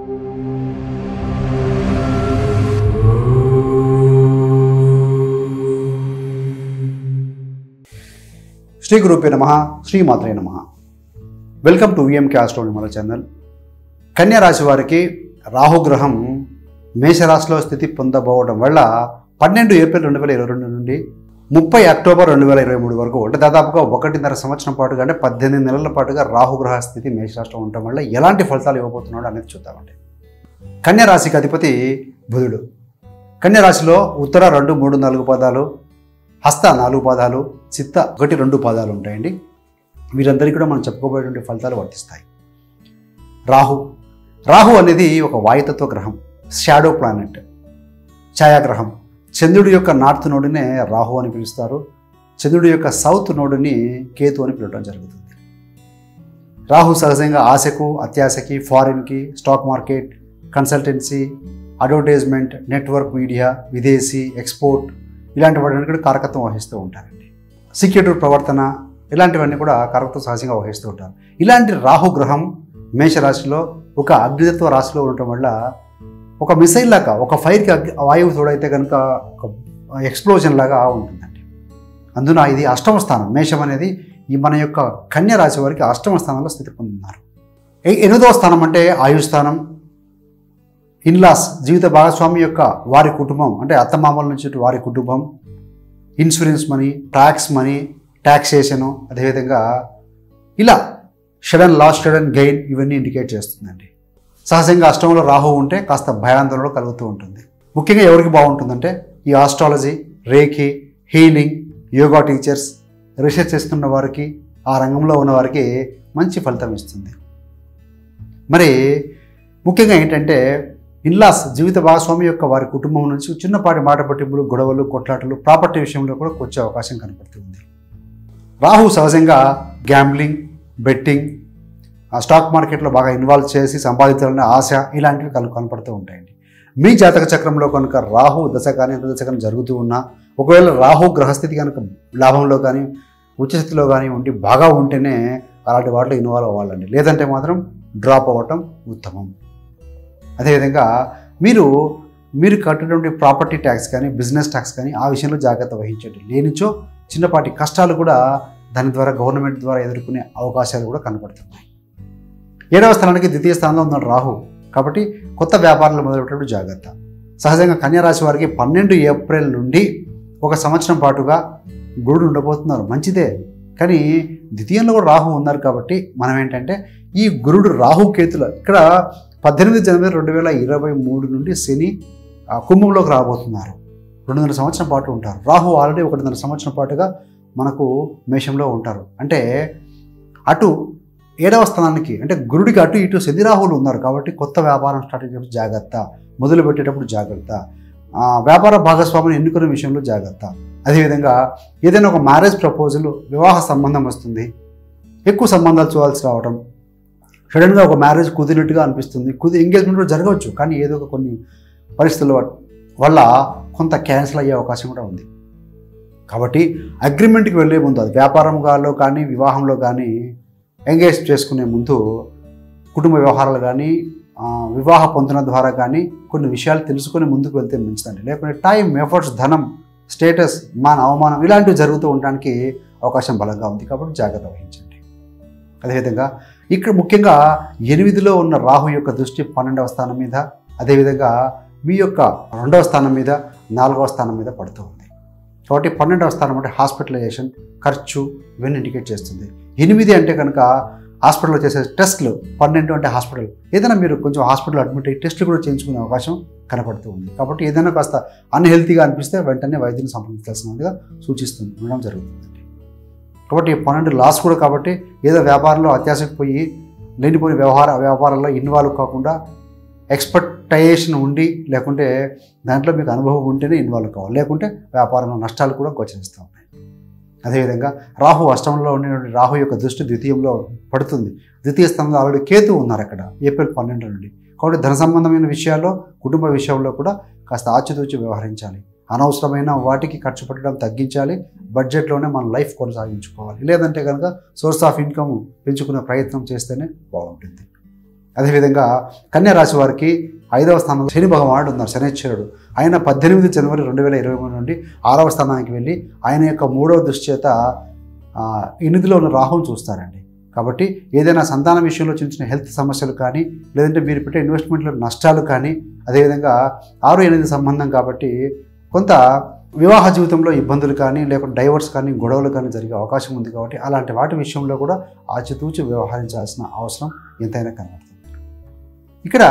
శ్రీ గురుపే నమ శ్రీమాత్రే నమ వెల్కమ్ టు విఎం క్యాస్ట్రోని మన ఛానల్ కన్యా రాశి వారికి రాహుగ్రహం మేషరాశిలో స్థితి పొందబోవడం వల్ల పన్నెండు ఏప్రిల్ రెండు వేల ఇరవై రెండు నుండి ముప్పై అక్టోబర్ రెండు వేల ఇరవై మూడు వరకు అంటే దాదాపుగా ఒకటిన్నర సంవత్సరం పాటుగా అంటే పద్దెనిమిది నెలల పాటుగా రాహుగ్రహ స్థితి మేషరాశిలో ఉండటం వల్ల ఎలాంటి ఫలితాలు ఇవ్వబోతున్నాడు అనేది చూద్దామండి కన్యా రాశికి అధిపతి బుధుడు కన్యా రాశిలో ఉత్తర రెండు మూడు నాలుగు పదాలు హస్త నాలుగు పాదాలు చిత్త ఒకటి రెండు పాదాలు ఉంటాయండి వీరందరికీ కూడా మనం చెప్పుకోబోయేటువంటి ఫలితాలు వర్తిస్తాయి రాహు రాహు అనేది ఒక వాయుతత్వ గ్రహం షాడో ప్లానెట్ ఛాయాగ్రహం చంద్రుడి యొక్క నార్త్ నోడునే రాహు అని పిలుస్తారు చంద్రుడి యొక్క సౌత్ నోడుని కేతు అని పిలవడం జరుగుతుంది రాహు సహజంగా ఆశకు అత్యాశకి ఫారిన్కి stock market consultancy advertisement network media విదేశీ ఎక్స్పోర్ట్ ఇలాంటి వాటిని కూడా కారకత్వం వహిస్తూ ఉంటారండి సీక్రెటివ్ ప్రవర్తన ఇలాంటివన్నీ కూడా కారకత్వం సహజంగా వహిస్తూ ఉంటారు ఇలాంటి రాహు గ్రహం మేషరాశిలో ఒక అగ్నితత్వ రాశిలో ఉండటం వల్ల ఒక మిసైల్ లాగా ఒక ఫైర్కి అగ్ని వాయువు తోడైతే కనుక ఒక ఎక్స్ప్లోజన్ లాగా ఉంటుందండి అందున ఇది అష్టమ స్థానం మేషం అనేది ఈ మన యొక్క కన్యా రాశి వారికి అష్టమ స్థానంలో స్థితి పొందుతున్నారు ఎ- ఎనిమిదవ స్థానం అంటే ఆయుస్థానం ఇన్లాస్ జీవిత భాగస్వామి యొక్క వారి కుటుంబం అంటే అత్తమామల నుంచి ఇటు వారి కుటుంబం insurance money tax money taxation అదేవిధంగా ఇలా షడన్ లాస్ షడన్ గెయిన్ ఇవన్నీ ఇండికేట్ చేస్తుందండి సహజంగా అష్టంలో రాహు ఉంటే కాస్త భయాందోళన కలుగుతూ ఉంటుంది ముఖ్యంగా ఎవరికి బాగుంటుందంటే ఈ astrology reiki healing yoga teachers research చేస్తున్న వారికి ఆ రంగంలో ఉన్న వారికి మంచి ఫలితం ఇస్తుంది మరి ముఖ్యంగా ఏంటంటే ఇన్లాస్ జీవిత భాగస్వామి యొక్క వారి కుటుంబం నుంచి చిన్నపాటి మాట పట్టింపులు గొడవలు కొట్లాటలు ప్రాపర్టీ విషయంలో కూడా వచ్చే అవకాశం కనపడుతుంది రాహు సహజంగా గ్యాంబ్లింగ్ బెట్టింగ్ ఆ స్టాక్ మార్కెట్లో బాగా ఇన్వాల్వ్ చేసి సంపాదించాలనే ఆశ ఇలాంటివి కను కనపడుతూ ఉంటాయండి మీ జాతక చక్రంలో కనుక రాహు దశ కానీ అంత దశ కానీ జరుగుతూ ఉన్నా ఒకవేళ రాహు గ్రహస్థితి కనుక లాభంలో కానీ ఉచ్చస్థితిలో కానీ ఉండి బాగా ఉంటేనే అలాంటి వాటిలో ఇన్వాల్వ్ అవ్వాలండి లేదంటే మాత్రం డ్రాప్ అవ్వటం ఉత్తమం అదేవిధంగా మీరు మీరు కట్టినటువంటి ప్రాపర్టీ ట్యాక్స్ కానీ బిజినెస్ ట్యాక్స్ కానీ ఆ విషయంలో జాగ్రత్త వహించండి లేనిచో చిన్నపాటి కష్టాలు కూడా దాని ద్వారా గవర్నమెంట్ ద్వారా ఎదుర్కొనే అవకాశాలు కూడా కనపడుతున్నాయి ఏడవ స్థానానికి ద్వితీయ స్థానంలో ఉన్నాడు రాహు కాబట్టి కొత్త వ్యాపారాలు మొదలుపెట్టేటప్పుడు జాగ్రత్త సహజంగా కన్యా రాశి వారికి పన్నెండు ఏప్రిల్ నుండి ఒక సంవత్సరం పాటుగా గురుడు ఉండబోతున్నారు మంచిదే కానీ ద్వితీయంలో కూడా రాహు ఉన్నారు కాబట్టి మనం ఏంటంటే ఈ గురుడు రాహు కేతుల ఇక్కడ పద్దెనిమిది జనవరి రెండు వేల ఇరవై మూడు నుండి శని ఆ, కుంభంలోకి రాబోతున్నారు రెండున్నర సంవత్సరం పాటు ఉంటారు రాహు ఆల్రెడీ ఒకటిన్నర సంవత్సరం పాటుగా మనకు మేషంలో ఉంటారు అంటే అటు ఏడవ స్థానానికి అంటే గురుడికి అటు ఇటు శని రాహువులు ఉన్నారు కాబట్టి కొత్త వ్యాపారం స్టార్ట్ చేసేటప్పుడు జాగ్రత్త మొదలు పెట్టేటప్పుడు జాగ్రత్త ఆ, వ్యాపార భాగస్వామిని ఎన్నుకునే విషయంలో జాగ్రత్త అదేవిధంగా ఏదైనా ఒక మ్యారేజ్ ప్రపోజల్ వివాహ సంబంధం వస్తుంది ఎక్కువ సంబంధాలు చూడాల్సి రావడం సడన్గా ఒక మ్యారేజ్ కుదిరినట్టుగా అనిపిస్తుంది కుది ఎంగేజ్మెంట్ కూడా జరగవచ్చు కానీ ఏదో ఒక కొన్ని పరిస్థితుల వ- వల్ల కొంత క్యాన్సిల్ అయ్యే అవకాశం కూడా ఉంది కాబట్టి అగ్రిమెంట్కి వెళ్ళే ముందు అది వ్యాపారంలో కానీ వివాహంలో కానీ ఎంగేజ్ చేసుకునే ముందు కుటుంబ వ్యవహారాలు కానీ ఆ, వివాహ పొందన ద్వారా కానీ కొన్ని విషయాలు తెలుసుకొని ముందుకు వెళ్తే మంచిదండి లేకుంటే టైం ఎఫర్ట్స్ ధనం స్టేటస్ మాన అవమానం ఇలాంటివి జరుగుతూ ఉండడానికి అవకాశం బలంగా ఉంది కాబట్టి జాగ్రత్త వహించండి అదేవిధంగా ఇక్కడ ముఖ్యంగా ఎనిమిదిలో ఉన్న రాహు యొక్క దృష్టి పన్నెండవ స్థానం మీద అదేవిధంగా మీ యొక్క రెండవ స్థానం మీద నాలుగవ స్థానం మీద పడుతూ ఉంది కాబట్టి పన్నెండవ స్థానం అంటే హాస్పిటలైజేషన్ ఖర్చు ఇవన్నీ ఇండికేట్ చేస్తుంది ఎనిమిది అంటే కనుక హాస్పిటల్లో చేసే టెస్ట్లు పన్నెండు అంటే హాస్పిటల్ ఏదైనా మీరు కొంచెం హాస్పిటల్ అడ్మిట్ అయ్యి టెస్ట్లు కూడా చేయించుకునే అవకాశం కనపడుతూ ఉంది కాబట్టి ఏదైనా కాస్త అన్హెల్తీగా అనిపిస్తే వెంటనే వైద్యుని సంప్రదించాల్సినదిగా సూచిస్తుంది ఉండడం జరుగుతుందండి కాబట్టి ఈ పన్నెండు లాస్ కూడా కాబట్టి ఏదో వ్యాపారంలో అత్యాశకు పోయి లేనిపోయిన వ్యవహార వ్యాపారాల్లో ఇన్వాల్వ్ కాకుండా ఎక్స్పర్టైజేషన్ ఉండి లేకుంటే దాంట్లో మీకు అనుభవం ఉంటేనే ఇన్వాల్వ్ కావాలి లేకుంటే వ్యాపారంలో నష్టాలు కూడా గోచరిస్తూ ఉన్నాయి అదేవిధంగా రాహు అష్టమంలో ఉండేటువంటి రాహు యొక్క దృష్టి ద్వితీయంలో పడుతుంది ద్వితీయ స్థానంలో ఆల్రెడీ కేతు ఉన్నారు అక్కడ ఏప్రిల్ పన్నెండు నుండి కాబట్టి ధన సంబంధమైన విషయాల్లో కుటుంబ విషయంలో కూడా కాస్త ఆచితూచి వ్యవహరించాలి అనవసరమైన వాటికి ఖర్చు పెట్టడం తగ్గించాలి బడ్జెట్లోనే మన లైఫ్ కొనసాగించుకోవాలి లేదంటే కనుక సోర్స్ ఆఫ్ ఇన్కమ్ పెంచుకునే ప్రయత్నం చేస్తేనే బాగుంటుంది అదేవిధంగా కన్యా రాశి వారికి ఐదవ స్థానంలో శని భగవానుడు ఉన్నారు శనిశ్వరుడు ఆయన పద్దెనిమిది జనవరి రెండు వేల ఇరవై మూడు నుండి ఆరవ స్థానానికి వెళ్ళి ఆయన యొక్క మూడవ దృష్టి చేత ఆ, ఎనిమిదిలో ఉన్న రాహుని చూస్తారండి కాబట్టి ఏదైనా సంతాన విషయంలో చిన్న చిన్న హెల్త్ సమస్యలు కానీ లేదంటే మీరు పెట్టే ఇన్వెస్ట్మెంట్లో నష్టాలు కానీ అదేవిధంగా ఆరు ఎనిమిది సంబంధం కాబట్టి కొంత వివాహ జీవితంలో ఇబ్బందులు కానీ లేకుంటే డైవర్స్ కానీ గొడవలు కానీ జరిగే అవకాశం ఉంది కాబట్టి అలాంటి వాటి విషయంలో కూడా ఆచితూచి వ్యవహరించాల్సిన అవసరం ఎంతైనా కనబడుతుంది ఇక్కడ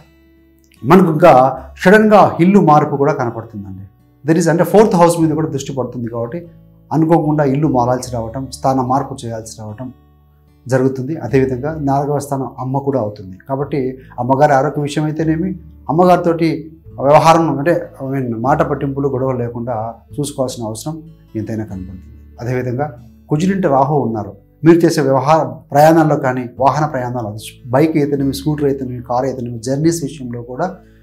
మనకు ఇంకా సడన్గా ఇల్లు మార్పు కూడా కనపడుతుందండి దర్ ఇస్ అంటే ఫోర్త్ హౌస్ మీద కూడా దృష్టి పడుతుంది కాబట్టి అనుకోకుండా ఇల్లు మారాల్సి రావటం స్థాన మార్పు చేయాల్సి రావటం జరుగుతుంది అదేవిధంగా నాలుగవ స్థానం అమ్మ కూడా అవుతుంది కాబట్టి అమ్మగారి ఆరోగ్య విషయం అయితేనేమి అమ్మగారితోటి వ్యవహారం అంటే ఐ మీన్ మాట పట్టింపులు గొడవలు లేకుండా చూసుకోవాల్సిన అవసరం ఎంతైనా కనబడుతుంది అదేవిధంగా కుజిలింటి రాహు ఉన్నారు మీరు చేసే వ్యవహార ప్రయాణాల్లో కానీ వాహన ప్రయాణాలు అది బైక్ అయితేనేమి స్కూటర్ అయితేనేమి కార్ అయితేనేమి జర్నీస్ విషయంలో కూడా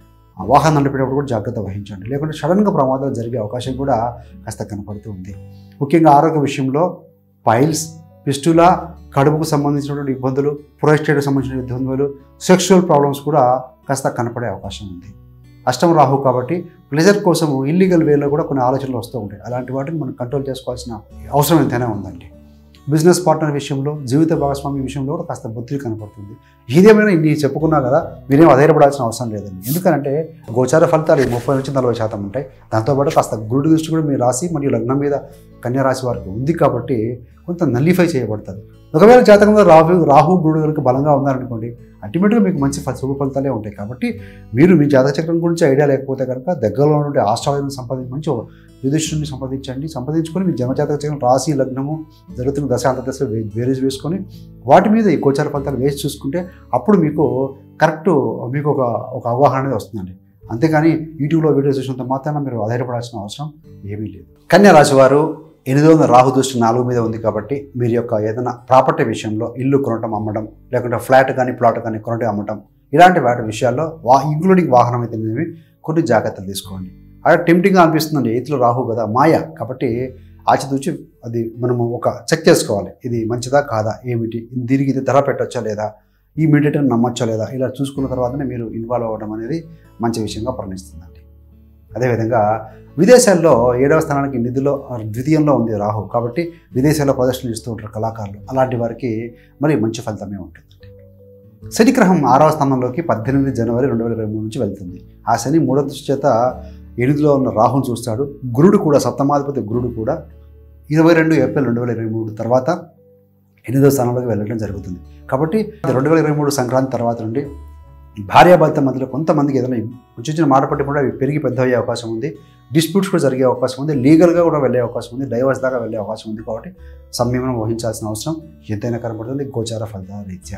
ఆ వాహనం నడిపేటప్పుడు కూడా జాగ్రత్త వహించండి లేకుంటే సడన్గా ప్రమాదాలు జరిగే అవకాశం కూడా కాస్త కనపడుతూ ఉంది ముఖ్యంగా ఆరోగ్య విషయంలో పైల్స్ పిస్టులా కడుపుకు సంబంధించినటువంటి ఇబ్బందులు ప్రోస్టేట్కి సంబంధించిన ఇబ్బందులు సెక్షువల్ ప్రాబ్లమ్స్ కూడా కాస్త కనపడే అవకాశం ఉంది అష్టమ రాహు కాబట్టి ప్లెజర్ కోసం ఇల్లీగల్ వేలో కూడా కొన్ని ఆలోచనలు వస్తూ ఉంటాయి అలాంటి వాటిని మనం కంట్రోల్ చేసుకోవాల్సిన అవసరం ఎంతైనా ఉందండి బిజినెస్ పార్ట్నర్ విషయంలో జీవిత భాగస్వామి విషయంలో కూడా కాస్త బుద్ధి కనపడుతుంది ఇదేమైనా ఇన్ని చెప్పుకున్నా కదా మీరేం అధైర్యపడాల్సిన అవసరం లేదండి ఎందుకంటే గోచార ఫలితాలు ఈ ముప్పై నుంచి నలభై శాతం ఉంటాయి దాంతోపాటు కాస్త గురుడు దృష్టి కూడా మీ రాశి మరియు లగ్నం మీద కన్యా రాశి వారికి ఉంది కాబట్టి కొంత నల్లిఫై చేయబడుతుంది ఒకవేళ జాతకంలో రాహు రాహు గురుడు కనుక బలంగా ఉన్నారనుకోండి అల్టిమేట్గా మీకు మంచి ఫల శుభ ఫలితాలే ఉంటాయి కాబట్టి మీరు మీ జాతక చక్రం గురించి ఐడియా లేకపోతే కనుక దగ్గరలో ఉండే ఆస్ట్రాలజీని సంపాదించి మంచి యుధిష్ఠుని సంపాదించండి సంపాదించుకొని మీ జన్మజాతక చక్రం రాశి లగ్నము జరుగుతున్న దశాంత దశ వేరేజ్ వేసుకొని వాటి మీద ఈ గోచార ఫలితాలు వేసి చూసుకుంటే అప్పుడు మీకు కరెక్ట్ మీకు ఒక ఒక అవగాహన అనేది వస్తుందండి అంతేగాని యూట్యూబ్లో వీడియోస్ చూసినంత మాత్రాన మీరు ఆధారపడాల్సిన అవసరం ఏమీ లేదు కన్యా రాశి వారు ఎనిమిది వందల రాహు దృష్టి నాలుగు మీద ఉంది కాబట్టి మీరు యొక్క ఏదైనా ప్రాపర్టీ విషయంలో ఇల్లు కొనటం అమ్మడం లేకుంటే ఫ్లాట్ కానీ ప్లాట్ కానీ కొనటం అమ్మటం ఇలాంటి వాటి విషయాల్లో వా ఇంక్లూడింగ్ వాహనం అయితేనేవి కొన్ని జాగ్రత్తలు తీసుకోండి అదే టెంప్టింగ్గా అనిపిస్తుందండి ఎయిత్లో రాహు కదా మాయ కాబట్టి ఆచితూచి అది మనము ఒక చెక్ చేసుకోవాలి ఇది మంచిదా కాదా ఏమిటి దీనికి ఇది ధర పెట్టొచ్చా లేదా ఈ మీడియేటర్ నమ్మొచ్చా లేదా ఇలా చూసుకున్న తర్వాతనే మీరు ఇన్వాల్వ్ అవ్వడం అనేది మంచి విషయంగా పరిణిస్తుందండి అదేవిధంగా విదేశాల్లో ఏడవ స్థానానికి నిధిలో ద్వితీయంలో ఉంది రాహు కాబట్టి విదేశాల్లో ప్రదర్శనలు ఇస్తూ ఉంటారు కళాకారులు అలాంటి వారికి మరి మంచి ఫలితమే ఉంటుందండి శని గ్రహం ఆరవ స్థానంలోకి పద్దెనిమిది జనవరి రెండు వేల ఇరవై మూడు నుంచి వెళ్తుంది ఆ శని మూడో దృష్టి చేత ఎనిమిదిలో ఉన్న రాహుని చూస్తాడు గురుడు కూడా సప్తమాధిపతి గురుడు కూడా ఇరవై రెండు ఏప్రిల్ రెండు వేల ఇరవై మూడు తర్వాత ఎనిమిదో స్థానంలోకి వెళ్ళడం జరుగుతుంది కాబట్టి రెండు వేల ఇరవై మూడు సంక్రాంతి తర్వాత నుండి భార్యాభర్త మధ్యలో కొంతమందికి ఏదైనా చిన్న చిన్న మాట పట్టి కూడా అవి పెరిగి పెద్ద అయ్యే అవకాశం ఉంది డిస్ప్యూట్స్ కూడా జరిగే అవకాశం ఉంది లీగల్గా కూడా వెళ్ళే అవకాశం ఉంది డైవర్స్ దాకా వెళ్ళే అవకాశం ఉంది కాబట్టి సంయమనం వహించాల్సిన అవసరం ఎంతైనా కనబడుతుంది గోచార ఫలితాల రీత్యా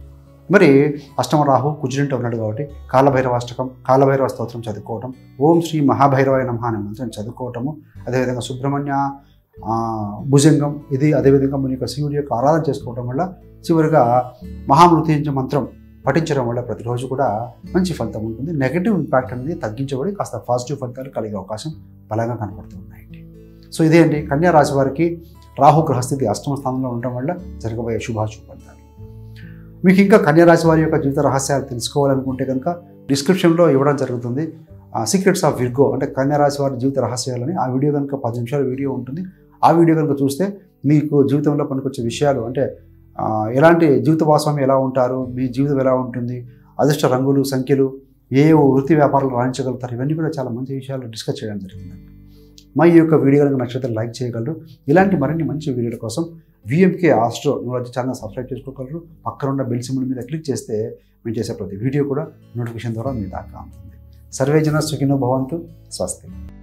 మరి అష్టమ రాహు కుజుడింట ఉన్నాడు కాబట్టి కాలభైరవ అష్టకం కాలభైరవ స్తోత్రం చదువుకోవటం ఓం శ్రీ మహాభైరవాయ నమః అనే మంత్రం చదువుకోవటము అదేవిధంగా సుబ్రహ్మణ్య ఆ, భుజంగం ఇది అదేవిధంగా మన యొక్క శివుడి యొక్క ఆరాధన చేసుకోవడం వల్ల చివరిగా మహామృత్యుంజ మంత్రం పఠించడం వల్ల ప్రతిరోజు కూడా మంచి ఫలితం ఉంటుంది నెగటివ్ ఇంపాక్ట్ అనేది తగ్గించబడి కాస్త పాజిటివ్ ఫలితాలు కలిగే అవకాశం బలంగా కనపడుతూ ఉన్నాయండి సో ఇదే అండి కన్యా రాశి వారికి రాహు గ్రహస్థితి అష్టమ స్థానంలో ఉండటం వల్ల జరగబోయే శుభాశుభ ఫలితాలు మీకు ఇంకా కన్యా రాశి వారి యొక్క జీవిత రహస్యాలు తెలుసుకోవాలనుకుంటే కనుక డిస్క్రిప్షన్లో ఇవ్వడం జరుగుతుంది సీక్రెట్స్ ఆఫ్ విర్గో అంటే కన్యా రాశి వారి జీవిత రహస్యాలని ఆ వీడియో కనుక పది నిమిషాల వీడియో ఉంటుంది ఆ వీడియో కనుక చూస్తే మీకు జీవితంలో పనికొచ్చే విషయాలు అంటే ఆ, ఎలాంటి జీవిత భాగస్వామి ఎలా ఉంటారు మీ జీవితం ఎలా ఉంటుంది అదృష్ట రంగులు సంఖ్యలు ఏ ఏ వృత్తి వ్యాపారాలు రాణించగలుగుతారు ఇవన్నీ కూడా చాలా మంచి విషయాలు డిస్కస్ చేయడం జరిగిందండి మా ఈ యొక్క వీడియో కనుక నచ్చితే లైక్ చేయగలరు ఇలాంటి మరిన్ని మంచి వీడియోల కోసం VMK astro neurology channel subscribe చేసుకోగలరు పక్కన ఉన్న బెల్ సింబల్ మీద క్లిక్ చేస్తే మేము చేసే ప్రతి వీడియో కూడా నోటిఫికేషన్ ద్వారా మీ దాకా ఉంటుంది సర్వే జన సుఖినో భవంతు స్వస్తి